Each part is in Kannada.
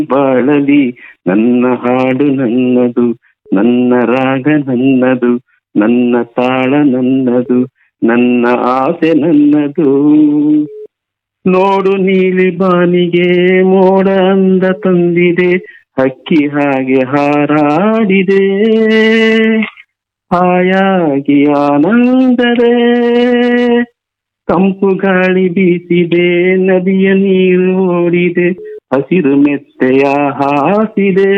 ಬಾಳಲಿ ನನ್ನ ಹಾಡು ನನ್ನದು ನನ್ನ ರಾಗ ನನ್ನದು ನನ್ನ ತಾಳ ನನ್ನದು ನನ್ನ ಆಸೆ ನನ್ನದು ನೋಡು ನೀಲಿ ಬಾನಿಗೆ ಮೋಡ ಅಂದ ತಂದಿದೆ ಹಕ್ಕಿ ಹಾಗೆ ಹಾರಾಡಿದೆ ಹಾಯಾಗಿ ಆನಂದರೆ ತಂಪು ಗಾಳಿ ಬೀಸಿದೆ ನದಿಯ ನೀರು ಓಡಿದೆ ಹಸಿರು ಮೆತ್ತೆಯ ಹಾಸಿದೆ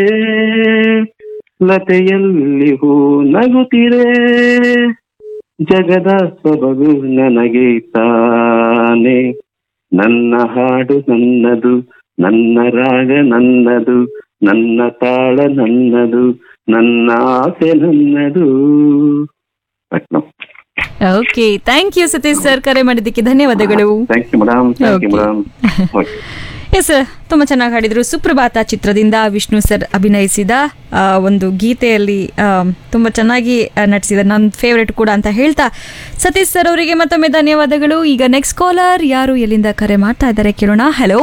ಲತೆಯಲ್ಲಿ ಹೂ ನಗುತ್ತಿರೆ ಜಗದ ಸೊಬಗು ನನಗೆ ತಾನೆ ನನ್ನ ಹಾಡು ನನ್ನದು ನನ್ನ ರಾಗ ನನ್ನದು ನನ್ನ ತಾಳ ನನ್ನದು ನನ್ನ ಆಸೆ ನನ್ನದು Patnam okay thank you Satish sir ಕರೆ ಮಾಡಿದ್ದಕ್ಕೆ ಧನ್ಯವಾದಗಳು thank you madam thank you Okay. Madam okay yes ತುಂಬ ಚೆನ್ನಾಗಿ ಹಾಡಿದ್ರು ಸುಪ್ರಭಾತ ಚಿತ್ರದಿಂದ ವಿಷ್ಣು ಸರ್ ಅಭಿನಯಿಸಿದ ಆ, ಒಂದು ಗೀತೆಯಲ್ಲಿ ಆ, ತುಂಬ ಚೆನ್ನಾಗಿ ಆ, ನಟಿಸಿದ ನನ್ನ ಫೇವ್ರೆಟ್ ಕೂಡ ಅಂತ ಹೇಳ್ತಾ ಸತೀಶ್ ಸರ್ ಅವರಿಗೆ ಮತ್ತೊಮ್ಮೆ ಧನ್ಯವಾದಗಳು ಈಗ ನೆಕ್ಸ್ಟ್ ಕಾಲರ್ ಯಾರು ಎಲ್ಲಿಂದ ಕರೆ ಮಾಡ್ತಾ ಇದ್ದಾರೆ ಕೇಳೋಣ ಹಲೋ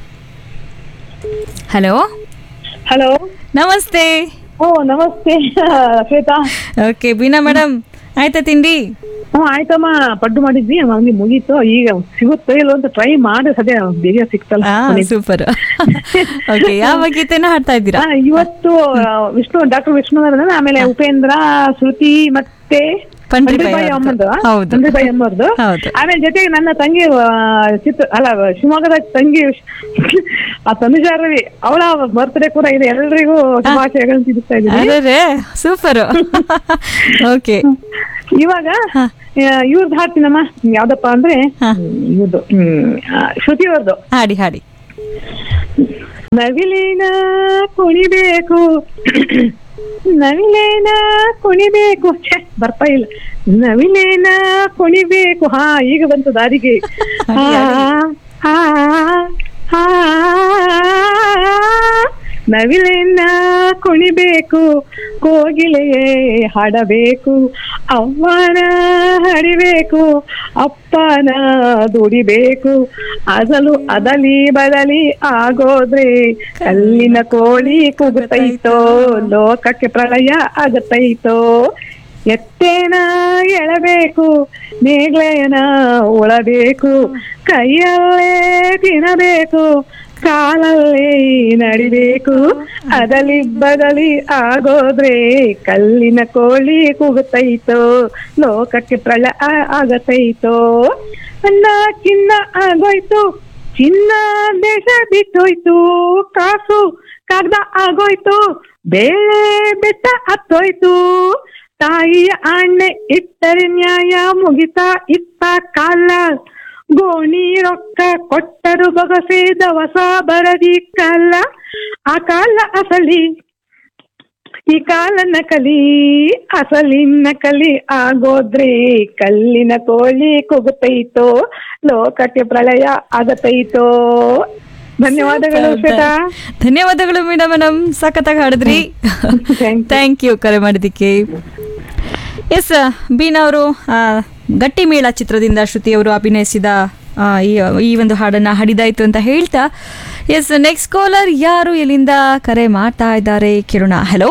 ಹಲೋ ಹಲೋ ನಮಸ್ತೆ ಓ ನಮಸ್ತೆ ಶ್ವೇತಾ ಓಕೆ ಬೀನಾ ಮೇಡಮ್ ಆಯ್ತಾ ತಿಂಡಿ ಹ್ಞೂ ಆಯ್ತಮ್ಮ ಪಡ್ಡು ಮಾಡಿದ್ವಿ ಹಂಗೆ ಮುಗೀತು ಈಗ ಸಿಗುತ್ತೋ ಇಲ್ಲೋ ಅಂತ ಟ್ರೈ ಮಾಡಿ ಸದ್ಯ ಬೇಗ ಸಿಕ್ತಲ್ಲ ಆ ಸೂಪರ್ ಓಕೆ ಯಾವ ಗೀತೆನ ಹಾಡ್ತಾ ಇದ್ದೀರಾ ಆ, ಇವತ್ತು ಆ, ವಿಷ್ಣು ಡಾಕ್ಟರ್ ವಿಷ್ಣುವರ್ಧನ್ ಆಮೇಲೆ ಉಪೇಂದ್ರ ಶ್ರುತಿ ಮತ್ತೆ ಪಂಡ್ರಿಬಾಯಿ ಪಂಡ್ರಿಬಾಯಿ ಅವ್ರದ್ದು. ಅಮ್ಮಂದು ಹೌದು. ಪಂಡ್ರಿಬಾಯಿ ಅಮ್ಮರ್ದು ಹೌದು. ಆಮೇಲೆ ಜೊತೆಗೆ ನನ್ನ ತಂಗಿ ಆ, ಚಿತ್ರ ಅಲ್ಲ ಶಿವಮೊಗ್ಗದ ತಂಗಿ ಆ ತನುಜಾ ರವಿ ಅವಳ ಬರ್ತ್ಡೇ ಕೂಡ ಇದೆ ಎಲ್ರಿಗೂ ಶುಭಾಶಯಗಳನ್ನು ತಿಳಿಸ್ತಾ ಇದ್ದೀನಿ ಅರೆ ಸೂಪರ್ ಓಕೆ ಇವಾಗ ಇವ್ರದ್ದು ಹಾಡ್ತೀನಮ್ಮ ಯಾವ್ದಪ್ಪ ಅಂದ್ರೆ ಹಾ. ಇವ್ರದ್ದು ಹ್ಮ್ ಆ, ಶ್ರುತಿ ಅವ್ರದ್ದು ಹಾಡಿ ಹಾಡಿ ನವಿಲೇನ ಕುಣಿಬೇಕು ನವಿಲೇನ ಕುಣಿಬೇಕು ಛೆ, ಬರ್ತಾ ಇಲ್ಲ ನವಿಲೇನ ಕುಣಿಬೇಕು ಹಾ ಈಗ ಬಂತು ದಾರಿಗೆ ಹಾ ಹಾ ಹಾ ನವಿಲೇನ ಕುಣಿಬೇಕು ಕೋಗಿಲೆಯೇ ಹಾಡಬೇಕು ಅವ್ವನ ಹಡಿಬೇಕು ಅಪ್ಪನ ದುಡಿಬೇಕು ಅದಲು ಅದಲಿ ಬದಲಿ ಆಗೋದ್ರೆ ಕಲ್ಲಿನ ಕೋಳಿ ಕೂಗುತ್ತೈತೋ ಲೋಕಕ್ಕೆ ಪ್ರಳಯ ಆಗತೈತೋ ಎತ್ತೇನ ಎಳಬೇಕು ನೇಗ್ಲೆಯನ ಉಳಬೇಕು ಕೈಯಲ್ಲೇ ತಿನ್ನಬೇಕು ಕಾಲಲ್ಲೇ ನಡಿಬೇಕು ಅದಲಿ ಬದಲಿ ಆಗೋದ್ರೆ ಕಲ್ಲಿನ ಕೋಳಿ ಕೂಗುತ್ತೈತೋ ಲೋಕಕ್ಕೆ ಪ್ರಳಯ ಆಗತೈತೋ ಅನ್ನ ಚಿನ್ನ ಆಗೋಯ್ತು ಚಿನ್ನ ದೇಶ ಬಿಟ್ಟೋಯ್ತು ಕಾಸು ಕಾಗ್ದ ಆಗೋಯ್ತು ಬೇಳೆ ಬೆಟ್ಟ ಹತ್ತೋಯ್ತು ತಾಯಿಯ ಆಣೆ ಇಟ್ಟರೆ ನ್ಯಾಯ ಮುಗಿತಾ ಇತ್ತ ಕಾಲ ಗೋಣಿ ರೊಕ್ಕ ಕೊಟ್ಟರು ಬೊಗಸೆ ದವಸ ಬರದಿ ಕಾಲ ಆ ಕಾಲ ಅಸಲಿ ಈ ಕಾಲ ನಕಲಿ ಅಸಲಿನ ಕಲಿ ಆಗೋದ್ರೆ ಕಲ್ಲಿನ ಕೋಳಿ ಕೂಗುತ್ತೈತೋ ಲೋಕಕ್ಕೆ ಪ್ರಳಯ ಆಗತೈತೋ ಧನ್ಯವಾದಗಳು ಶ್ವೇತಾ ಧನ್ಯವಾದಗಳು ಮೇಡಮ್ ಮೇಡಮ್ ಸಖತ್ತಾಗಿ ಹಾಡಿದ್ರಿ Thank you. ಥ್ಯಾಂಕ್ ಯು ಕರೆ ಮಾಡಿದ್ದಕ್ಕೆ ಎಸ್ ಬೀನಾ ಅವರು ಗಟ್ಟಿ ಮೇಳ ಚಿತ್ರದಿಂದ ಶ್ರುತಿ ಅವರು ಅಭಿನಯಿಸಿದ ಆ, ಈ ಈ ಒಂದು ಹಾಡನ್ನ ಹಾಡಿದಾಯ್ತು ಅಂತ ಹೇಳ್ತಾ ಎಸ್ ನೆಕ್ಸ್ಟ್ ಕಾಲರ್ ಯಾರು ಎಲ್ಲಿಂದ ಕರೆ ಮಾಡ್ತಾ ಇದ್ದಾರೆ ಕೇಳೋಣ ಹಲೋ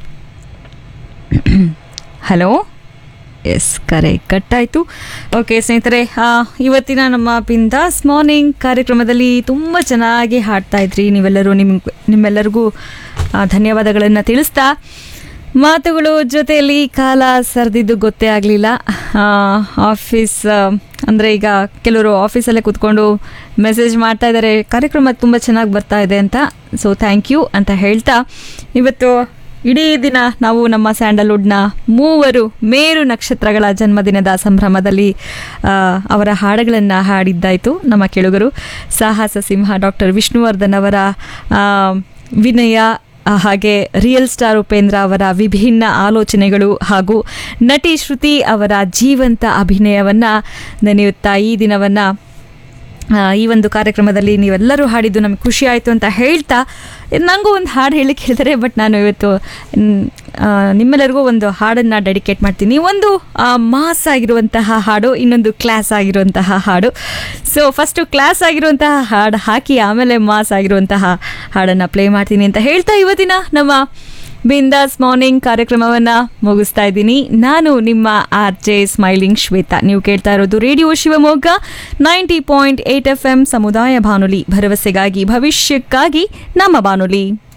ಹಲೋ ಎಸ್ ಕರೆ ಕಟ್ಟಾಯಿತು ಓಕೆ ಸ್ನೇಹಿತರೆ ಆ, ಇವತ್ತಿನ ನಮ್ಮ ಬಿಂದಾಸ್ ಮಾರ್ನಿಂಗ್ ಕಾರ್ಯಕ್ರಮದಲ್ಲಿ ತುಂಬ ಚೆನ್ನಾಗಿ ಹಾಡ್ತಾ ಇದ್ರಿ ನೀವೆಲ್ಲರೂ ನಿಮ್ ನಿಮ್ಮೆಲ್ಲರಿಗೂ ಆ, ಧನ್ಯವಾದಗಳನ್ನು ತಿಳಿಸ್ತಾ ಮಾತುಗಳು ಜೊತೆಯಲ್ಲಿ ಕಾಲ ಸರಿದಿದ್ದು ಗೊತ್ತೇ ಆಗಲಿಲ್ಲ ಆಫೀಸ್ ಅಂದರೆ ಈಗ ಕೆಲವರು ಆಫೀಸಲ್ಲೇ ಕೂತ್ಕೊಂಡು ಮೆಸೇಜ್ ಮಾಡ್ತಾ ಇದ್ದಾರೆ ಕಾರ್ಯಕ್ರಮ ತುಂಬ ಚೆನ್ನಾಗಿ ಬರ್ತಾ ಇದೆ ಅಂತ ಸೊ ಥ್ಯಾಂಕ್ ಯು ಅಂತ ಹೇಳ್ತಾ ಇವತ್ತು ಇಡೀ ದಿನ ನಾವು ನಮ್ಮ ಸ್ಯಾಂಡಲ್ವುಡ್ನ ಮೂವರು ಮೇರು ನಕ್ಷತ್ರಗಳ ಜನ್ಮದಿನದ ಸಂಭ್ರಮದಲ್ಲಿ ಆ, ಅವರ ಹಾಡುಗಳನ್ನು ಹಾಡಿದ್ದಾಯಿತು ನಮ್ಮ ಕೆಳುಗರು ಸಾಹಸ ಸಿಂಹ ಡಾಕ್ಟರ್ ವಿಷ್ಣುವರ್ಧನ್ ಅವರ ಆ, ವಿನಯ ಆ, ಹಾಗೆ ರಿಯಲ್ ಸ್ಟಾರ್ ಉಪೇಂದ್ರ ಅವರ ವಿಭಿನ್ನ ಆಲೋಚನೆಗಳು ಹಾಗೂ ನಟಿ ಶ್ರುತಿ ಅವರ ಜೀವಂತ ಅಭಿನಯವನ್ನು ನೆನೆಯುತ್ತಾ ಈ ದಿನವನ್ನು ಆ, ಈ ಒಂದು ಕಾರ್ಯಕ್ರಮದಲ್ಲಿ ನೀವೆಲ್ಲರೂ ಹಾಡಿದ್ದು ನಮಗೆ ಖುಷಿ ಆಯಿತು ಅಂತ ಹೇಳ್ತಾ ನನಗೂ ಒಂದು ಹಾಡು ಹೇಳಲಿಕ್ಕೆ ಹೇಳಿದರೆ ಬಟ್ ನಾನು ಇವತ್ತು ಮ್, ಆ, ನಿಮ್ಮೆಲ್ಲರಿಗೂ ಒಂದು ಹಾಡನ್ನು ಡೆಡಿಕೇಟ್ ಮಾಡ್ತೀನಿ ಒಂದು ಆ, ಮಾಸ್ ಆಗಿರುವಂತಹ ಹಾಡು ಇನ್ನೊಂದು ಕ್ಲಾಸ್ ಆಗಿರುವಂತಹ ಹಾಡು ಸೊ ಫಸ್ಟು ಕ್ಲಾಸ್ ಆಗಿರುವಂತಹ ಹಾಡು ಹಾಕಿ ಆಮೇಲೆ ಮಾಸ್ ಆಗಿರುವಂತಹ ಹಾಡನ್ನು ಪ್ಲೇ ಮಾಡ್ತೀನಿ ಅಂತ ಹೇಳ್ತಾ ಇವತ್ತಿನ ನಮ್ಮ ಬಿಂದಾಸ್ ಮಾರ್ನಿಂಗ್ ಕಾರ್ಯಕ್ರಮವನ್ನ ಮುಗಿಸ್ತಾ ಇದ್ದೀನಿ ನಾನು ನಿಮ್ಮ ಆರ್ ಜೆ ಸ್ಮೈಲಿಂಗ್ ಶ್ವೇತಾ ನೀವು ಕೇಳ್ತಾ ಇರೋದು radio Shivamogga ninety point eight F M ಸಮುದಾಯ ಬಾನುಲಿ ಭರವಸೆಗಾಗಿ ಭವಿಷ್ಯಕ್ಕಾಗಿ ನಮ್ಮ ಬಾನುಲಿ